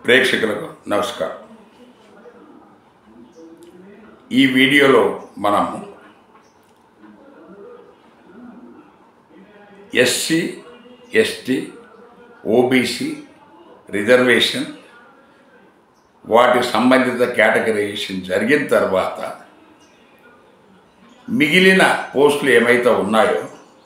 ప్రేక్షకులకు నమస్కారం ఈ వీడియోలో మనం ఎస్సీ ఎస్టీ ఓబీసీ రిజర్వేషన్ వాటి సంబంధిత కేటగరైజేషన్ జరిగిన తర్వాత మిగిలిన పోస్టులు ఏమైతే ఉన్నాయో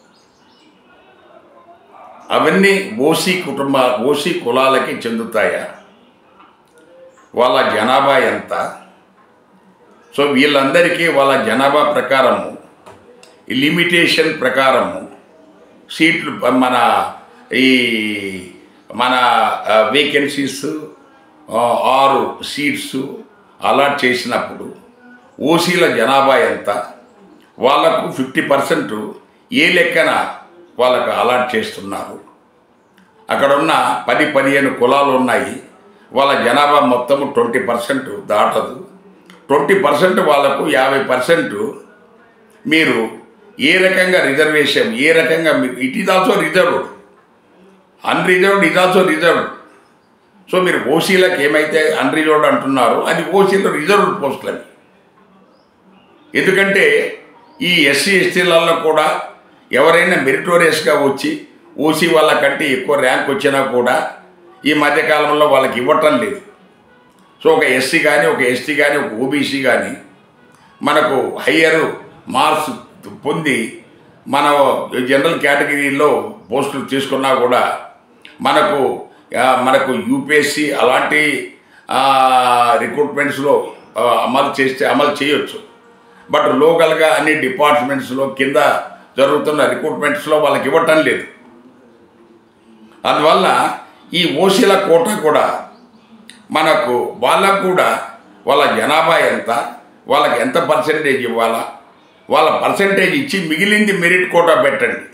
అవన్నీ ఓసీ కుటుంబ ఓసీ కులాలకి చెందుతాయా వాళ్ళ జనాభా ఎంత సో వీళ్ళందరికీ వాళ్ళ జనాభా ప్రకారము ఈ లిమిటేషన్ ప్రకారము సీట్లు ప- మన ఈ మన వేకెన్సీస్ ఆరు సీట్స్ అలాట్ చేసినప్పుడు ఓసీల జనాభా ఎంత వాళ్ళకు ఫిఫ్టీ పర్సెంట్ ఏ లెక్కన వాళ్ళకు అలాట్ చేస్తున్నారు అక్కడ ఉన్న పది పదిహేను కులాలు ఉన్నాయి వాళ్ళ జనాభా మొత్తం ట్వంటీ పర్సెంట్ దాటదు ట్వంటీ పర్సెంట్ వాళ్ళకు యాభై పర్సెంట్ మీరు ఏ రకంగా రిజర్వేషన్ ఏ రకంగా మీకు it is also reserved unreserved is also reserved so మీరు ఓసీలకు ఏమైతే అన్రిజర్వ్డ్ అంటున్నారో అది ఓసీలో రిజర్వ్డ్ పోస్టులు అవి ఎందుకంటే ఈ ఎస్సీ ఎస్టీలలో కూడా ఎవరైనా మెరిటోరియస్గా వచ్చి ఓసీ వాళ్ళకంటే ఎక్కువ ర్యాంక్ వచ్చినా కూడా ఈ మధ్యకాలంలో వాళ్ళకి ఇవ్వటం లేదు సో ఒక ఎస్సీ కానీ ఒక ఎస్టీ కానీ ఒక ఓబీసీ కానీ మనకు హయ్యర్ మార్క్స్ పొంది మన జనరల్ కేటగిరీలో పోస్టులు తీసుకున్నా కూడా మనకు ఆ, మనకు యూపీఎస్సి అలాంటి రిక్రూట్మెంట్స్లో అమలు చేస్తే అమలు చేయొచ్చు బట్ లోకల్గా అన్ని డిపార్ట్మెంట్స్లో కింద జరుగుతున్న రిక్రూట్మెంట్స్లో వాళ్ళకి ఇవ్వటం లేదు అందువల్ల ఈ ఓసీల కోట కూడా మనకు వాళ్ళకు కూడా వాళ్ళ జనాభా ఎంత వాళ్ళకి ఎంత పర్సెంటేజ్ ఇవ్వాలా వాళ్ళ పర్సెంటేజ్ ఇచ్చి మిగిలింది మెరిట్ కోటా పెట్టండి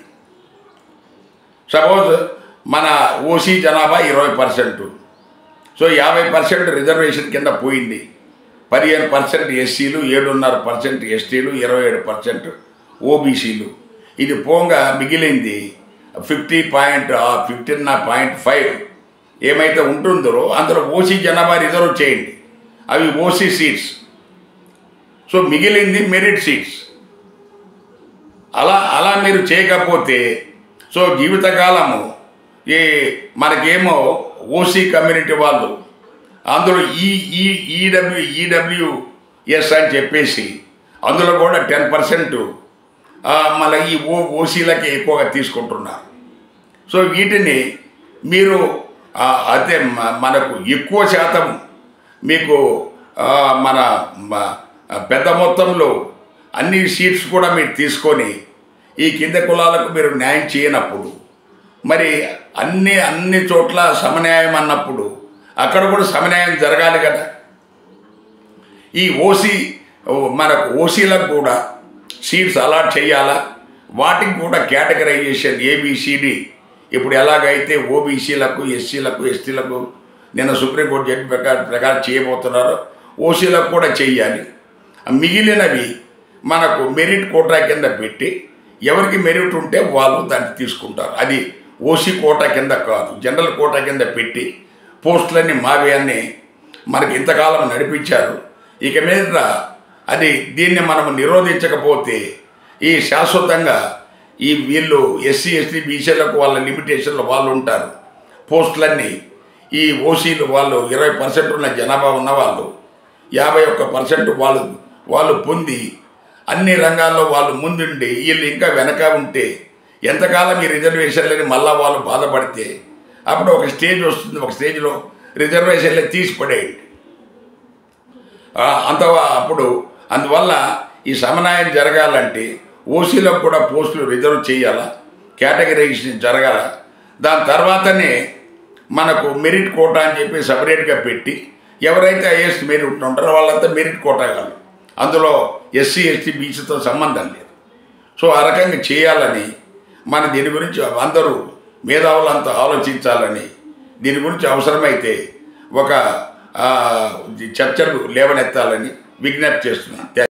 సపోజ్ మన ఓసీ జనాభా ఇరవై పర్సెంట్ సో యాభై పర్సెంట్ రిజర్వేషన్ కింద పోయింది పదిహేను పర్సెంట్ ఎస్సీలు ఏడున్నర పర్సెంట్ ఎస్టీలు ఇరవై ఏడు పర్సెంట్ ఓబీసీలు ఇది పోగా మిగిలింది fifty point fifteen point five ఏమైతే ఉంటుందో అందులో ఓసీ జనాభా రిజర్వ్ చేయండి అవి ఓసీ సీట్స్ సో మిగిలింది మెరిట్ సీట్స్ అలా అలా మీరు చేయకపోతే సో జీవితకాలము ఈ మనకేమో ఓసీ కమ్యూనిటీ వాళ్ళు అందులో ఈ ఈ ఈడబ్ల్యూ ఈడబ్ల్యూఎస్ అని చెప్పేసి అందులో కూడా టెన్ పర్సెంట్ మళ్ళీ ఈ ఓ ఓసీలకి ఎక్కువగా తీసుకుంటున్నారు సో వీటిని మీరు ఆ, అదే మ- మనకు ఎక్కువ శాతం మీకు ఆ, మన మ- పెద్ద మొత్తంలో అన్ని సీట్స్ కూడా మీరు తీసుకొని ఈ కింద కులాలకు మీరు న్యాయం చేయనప్పుడు మరి అన్ని అన్ని చోట్ల సమన్యాయం అన్నప్పుడు అక్కడ కూడా సమన్యాయం జరగాలి కదా ఈ ఓసీ మనకు ఓసీలకు కూడా సీట్స్ అలాట్ చేయాలా వాటికి కూడా కేటగరైజేషన్ ఏబిసిడి ఇప్పుడు ఎలాగైతే ఓబీసీలకు ఎస్సీలకు ఎస్టీలకు నిన్న సుప్రీంకోర్టు జడ్జి ప్రకారం ప్రకారం చేయబోతున్నారో ఓసీలకు కూడా చేయాలి మిగిలినవి మనకు మెరిట్ కోటా కింద పెట్టి ఎవరికి మెరిట్ ఉంటే వాళ్ళు దాన్ని తీసుకుంటారు అది ఓసీ కోటా కింద కాదు జనరల్ కోటా కింద పెట్టి పోస్టులన్నీ మావి అని మనకి ఇంతకాలం నడిపించారు ఇక మీద అది దీన్ని మనం నిరోధించకపోతే ఈ శాశ్వతంగా ఈ వీళ్ళు ఎస్సీ ఎస్టీ బీసీలకు వాళ్ళ లిమిటేషన్లు వాళ్ళు ఉంటారు పోస్టులన్నీ ఈ ఓసీలు వాళ్ళు ఇరవై పర్సెంట్ ఉన్న జనాభా ఉన్న వాళ్ళు యాభై ఒక్క పర్సెంట్ వాళ్ళు వాళ్ళు పొంది అన్ని రంగాల్లో వాళ్ళు ముందుండి వీళ్ళు ఇంకా వెనక ఉంటే ఎంతకాలం ఈ రిజర్వేషన్లని మళ్ళా వాళ్ళు బాధపడితే అప్పుడు ఒక స్టేజ్ వస్తుంది ఒక స్టేజ్లో రిజర్వేషన్లు తీసి పడేయండి ఆ, అంత అప్పుడు అందువల్ల ఈ సమన్వయం జరగాలంటే ఓసీలకు కూడా పోస్టులు రిజర్వ్ చేయాలా కేటగరైజేషన్ జరగాల దాని తర్వాతనే మనకు మెరిట్ కోటా అని చెప్పి సపరేట్గా పెట్టి ఎవరైతే ఐఎస్ మెరిట్ ఉంటారో వాళ్ళంతా మెరిట్ కోటా కాదు అందులో ఎస్సీ ఎస్టీ బీసీతో సంబంధం లేదు సో ఆ రకంగా చేయాలని మన దీని గురించి అందరూ మేధావులంతా ఆలోచించాలని దీని గురించి అవసరమైతే ఒక ఆ, చర్చలు లేవనెత్తాలని విజ్ఞప్తి చేస్తున్నాను